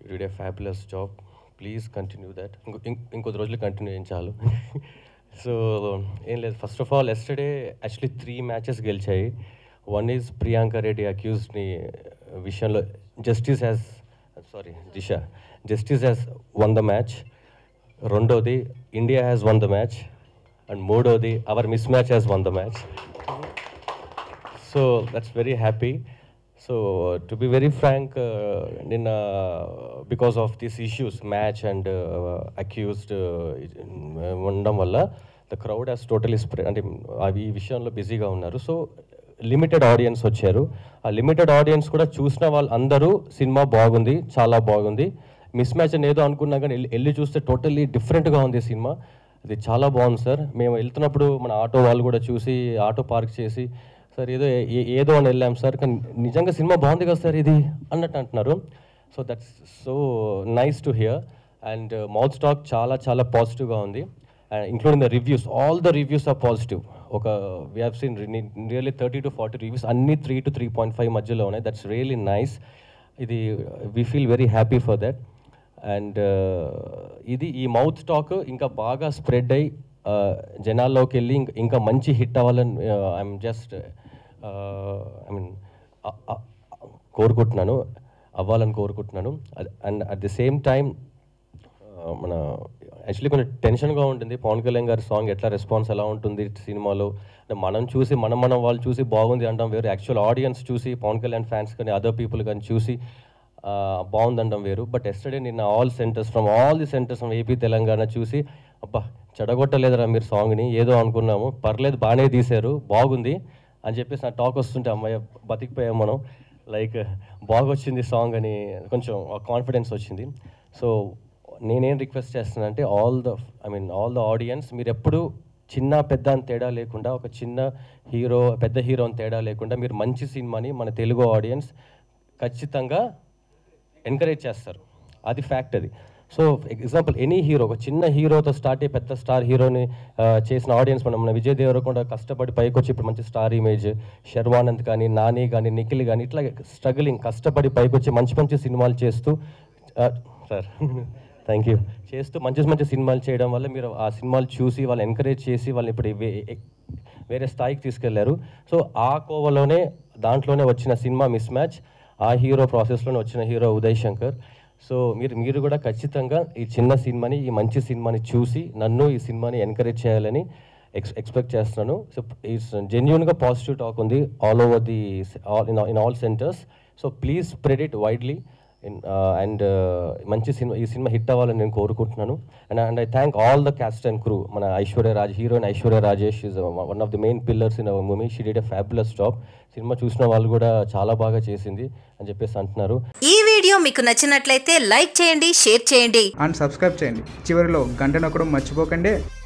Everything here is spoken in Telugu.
you did a fabulous job please continue that ఇంకో ఇం- ఇంకొద్ది రోజులు కంటిన్యూ చేయం చాలు సో ఏం లేదు first of all yesterday actually three matches గెలిచాయి వన్ ఈజ్ ప్రియాంక రెడ్డి అక్యూజ్ని విషయంలో justice has sorry Disha justice has won the match రెండోది India has won the match and మూడోది our miss match has won the match so that's very happy so to be very frank నిన్న because of this issues match and accused ఉండడం వల్ల the crowd has totally spread అంటే అవి ఈ విషయంలో బిజీగా ఉన్నారు సో లిమిటెడ్ ఆడియన్స్ వచ్చారు ఆ లిమిటెడ్ ఆడియన్స్ కూడా చూసిన వాళ్ళు అందరూ సినిమా బాగుంది చాలా బాగుంది మిస్ మ్యాచ్ అని ఏదో అనుకున్నా కానీ వెళ్ళి- వెళ్ళి చూస్తే టోటల్లీ డిఫరెంట్గా ఉంది సినిమా ఇది చాలా బాగుంది సార్ మేము వెళ్తున్నప్పుడు మన ఆటో వాళ్ళు కూడా చూసి ఆటో పార్క్ చేసి సార్ ఏదో ఏ- ఏదో అని వెళ్ళాం సార్ కానీ నిజంగా సినిమా బాగుంది కదా సార్ ఇది అన్నట్టు అంటున్నారు so that's so nice to hear and mouth talk చాలా చాలా పాజిటివ్గా ఉంది including the reviews all the reviews are positive ఒక we have seen really thirty to forty reviews అన్ని three to three point five మధ్యలో ఉన్నాయి దట్స్ రియలీ నైస్ ఇది we feel very happy for that and ఇది ఈ మౌత్ టాక్ ఇంకా బాగా స్ప్రెడ్ అయ్యి uh, జనాల్లోకి వెళ్ళి ఇంక- ఇంకా మంచి హిట్ అవ్వాలని ఐఎమ్ జస్ట్ ఐ మీన్ కోరుకుంటున్నాను అవ్వాలని కోరుకుంటున్నాను and at the same time మన యాక్చువల్లీ కొంచెం టెన్షన్గా ఉంటుంది పవన్ కళ్యాణ్ గారి సాంగ్ ఎట్లా రెస్పాన్స్ ఎలా ఉంటుంది సినిమాలో అంటే మనం చూసి మనం మనం వాళ్ళు చూసి బాగుంది అంటాం వేరు యాక్చువల్ ఆడియన్స్ చూసి పవన్ కళ్యాణ్ ఫ్యాన్స్ కానీ అదర్ పీపుల్ కానీ చూసి ఆ, బాగుంది అంటాం వేరు బట్ ఎస్టర్డే నిన్న all centres from all the centres from AP Telangana చూసి అబ్బా చెడగొట్టలేదురా మీరు సాంగ్ని ఏదో అనుకున్నాము పర్లేదు బాగానే తీశారు బాగుంది అని చెప్పేసి నా టాక్ వస్తుంటే అమ్మాయి బతికిపోయాం మనం లైక్ బాగా వచ్చింది సాంగ్ అని కొంచెం కాన్ఫిడెన్స్ వచ్చింది సో నేనేం రిక్వెస్ట్ చేస్తున్నానంటే all the I mean all the audience మీరు ఎప్పుడు చిన్న పెద్ద అని తేడా లేకుండా ఒక చిన్న హీరో పెద్ద హీరో అని తేడా లేకుండా మీరు మంచి సినిమాని మన తెలుగు ఆడియన్స్ ఖచ్చితంగా ఎంకరేజ్ చేస్తారు అది ఫ్యాక్ట్ అది సో ఎగ్జాంపుల్ ఎనీ హీరో ఒక చిన్న హీరోతో స్టార్ట్ అయ్యి పెద్ద స్టార్ హీరోని ఆ, చేసిన ఆడియన్స్ మనం మన విజయ్ దేవరకొండ కష్టపడి పైకి వచ్చి ఇప్పుడు మంచి స్టార్ ఇమేజ్ శర్వానంద్ కానీ నాని కానీ నిఖిల్ కానీ ఇట్లా స్ట్రగ్లింగ్ కష్టపడి పైకి వచ్చి మంచి మంచి సినిమాలు చేస్తూ సార్ థ్యాంక్ యూ చేస్తూ మంచి మంచి సినిమాలు చేయడం వల్ల మీరు ఆ సినిమాలు చూసి వాళ్ళు ఎంకరేజ్ చేసి వాళ్ళు ఇప్పుడు వే- వేరే స్థాయికి తీసుకెళ్లారు సో ఆ కోవలోనే దాంట్లోనే వచ్చిన సినిమా మిస్ మ్యాచ్ ఆ హీరో ప్రాసెస్లోనే వచ్చిన హీరో ఉదయ్ శంకర్ సో మీరు మీరు కూడా ఖచ్చితంగా ఈ చిన్న సినిమాని ఈ మంచి సినిమాని చూసి నన్ను ఈ సినిమాని ఎంకరేజ్ చేయాలని ఎక్స్ ఎక్స్పెక్ట్ చేస్తున్నాను సో ఇట్స్ జెన్యున్గా పాజిటివ్ టాక్ ఉంది all over the in all centres so please spread it widely and మంచి సినిమా ఈ సినిమా హిట్ అవ్వాలని నేను కోరుకుంటున్నాను and and I thank all the cast and crew మన Aishwarya Raj heroine Aishwarya Rajesh is one of the main pillars in our movie she did a fabulous job సినిమా చూసిన వాళ్ళు కూడా చాలా బాగా చేసింది అని చెప్పేసి అంటున్నారు ఈ వీడియో మీకు నచ్చినట్లయితే లైక్ చేయండి షేర్ చేయండి అండ్ సబ్స్క్రైబ్ చేయండి చివరిలో గంట నొక్కడం మర్చిపోకండి